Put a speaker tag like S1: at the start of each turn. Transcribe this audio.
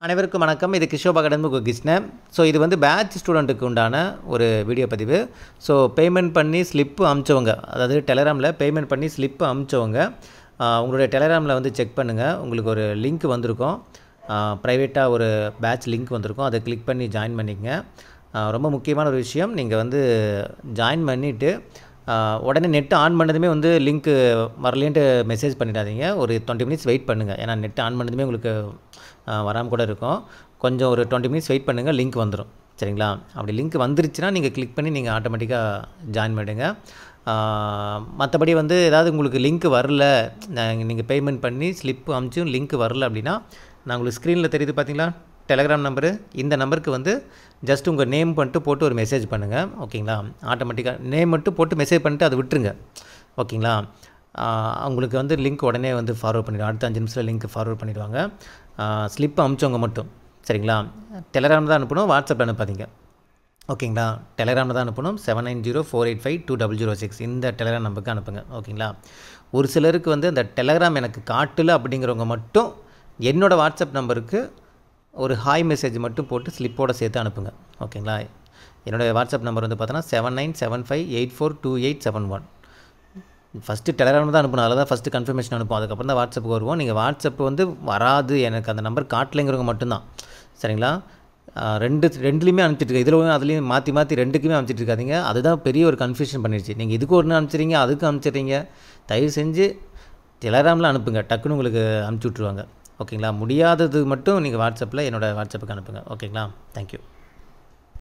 S1: அனைவருக்கும் வணக்கம் இது கிஷோபா கடன்பு கிருஷ்ணன் ஸோ இது வந்து பேட்ச் ஸ்டூடெண்ட்டுக்கு உண்டான ஒரு வீடியோ பதிவு ஸோ பேமெண்ட் பண்ணி ஸ்லிப்பு அமிச்சவங்க அதாவது டெலகிராமில் பேமெண்ட் பண்ணி ஸ்லிப்பு அமிச்சவங்க ஆஹ், உங்களுடைய டெலகிராமில் வந்து செக் பண்ணுங்கள் உங்களுக்கு ஒரு லிங்க் வந்திருக்கும் ப்ரைவேட்டாக ஒரு பேட்ச் லிங்க் வந்திருக்கும் அதை கிளிக் பண்ணி ஜாயின் பண்ணிக்கங்க ஆஹ், ரொம்ப முக்கியமான ஒரு விஷயம் நீங்கள் வந்து ஜாயின் பண்ணிவிட்டு உடனே நெட் ஆன் பண்ணதுமே வந்து லிங்க்கு வரலேன்ட்டு மெசேஜ் பண்ணிடாதீங்க ஒரு டுவெண்ட்டி மினிட்ஸ் வெயிட் பண்ணுங்கள் ஏன்னா நெட் ஆன் பண்ணதுமே உங்களுக்கு வராமல் கூட இருக்கும் கொஞ்சம் ஒரு டுவெண்ட்டி மினிட்ஸ் வெயிட் பண்ணுங்கள் லிங்க் வந்துடும் சரிங்களா அப்படி லிங்க் வந்துருச்சுன்னா நீங்கள் கிளிக் பண்ணி நீங்கள் ஆட்டோமேட்டிக்காக ஜாயின் பண்ணிடுங்க மற்றபடி வந்து ஏதாவது உங்களுக்கு லிங்க் வரல நீங்கள் பேமெண்ட் பண்ணி ஸ்லிப்பு அமுச்சும் லிங்க் வரல அப்படின்னா நான் உங்களுக்கு ஸ்க்ரீனில் தெரியுது பார்த்தீங்களா டெலகிராம் நம்பரு இந்த நம்பருக்கு வந்து ஜஸ்ட் உங்கள் நேம் பண்ணிட்டு போட்டு ஒரு மெசேஜ் பண்ணுங்கள் ஓகேங்களா ஆட்டோமேட்டிக்காக நேம் மட்டும் போட்டு மெசேஜ் பண்ணிட்டு அதை விட்டுருங்க ஓகேங்களா ஆஹ் உங்களுக்கு வந்து லிங்க் உடனே வந்து ஃபார்வர்ட் பண்ணிடுவாங்க அடுத்த அஞ்சு நிமிஷத்தில் லிங்க் ஃபார்வர்ட் பண்ணிடுவாங்க ஸ்லிப் அமிச்சவங்க மட்டும் சரிங்களா டெலகிராம் தான் அனுப்பணும் வாட்ஸ்அப்பில் அனுப்பாதீங்க ஓகேங்களா டெலகிராமில் தான் அனுப்பணும் seven nine zero four eight five two double zero six இந்த டெலகிராம் நம்பருக்கு அனுப்புங்க ஓகேங்களா ஒரு சிலருக்கு வந்து இந்த டெலகிராம் எனக்கு காட்டல அப்படிங்கிறவங்க மட்டும் என்னோடய வாட்ஸ்அப் நம்பருக்கு ஒரு ஹாய் மெசேஜ் மட்டும் போட்டு ஸ்லிப்போடு சேர்த்து அனுப்புங்க ஓகேங்களா என்னோடய வாட்ஸ்அப் நம்பர் வந்து பார்த்தோன்னா seven nine seven five eight four two eight seven one first Telegram தான் அனுப்பணும் அதில் தான் ஃபஸ்ட்டு கன்ஃபர்மேஷன் அனுப்பும் அதுக்கப்புறம் தான் வாட்ஸ்அப்புக்கு வருவோம் நீங்கள் வாட்ஸ்அப் வந்து வராது எனக்கு அந்த நம்பர் காட்டலைங்கிறவங்க மட்டும்தான் சரிங்களா ஆஹ் ரெண்டு ரெண்டுலேயுமே அனுப்பிச்சிட்டு இதில் அதுலேயும் மாற்றி மாற்றி ரெண்டுக்குமே அனுப்பிச்சிட்டு இருக்காதீங்க அதுதான் பெரிய ஒரு கன்ஃபியூஷன் பண்ணிடுச்சு நீங்கள் இதுக்கு ஒன்று அனுப்பிச்சிடுறீங்க அதுக்கு அனுப்பிச்சிடுறீங்க தயவு செஞ்சு டெலகிராமில் அனுப்புங்க டக்குன்னு உங்களுக்கு அனுப்பிச்சி விட்ருவாங்க ஓகேங்களா முடியாதது மட்டும் நீங்கள் வாட்ஸ்அப்பில் என்னோடய வாட்ஸ்அப்புக்கு அனுப்புங்க ஓகேங்களா தேங்க்யூ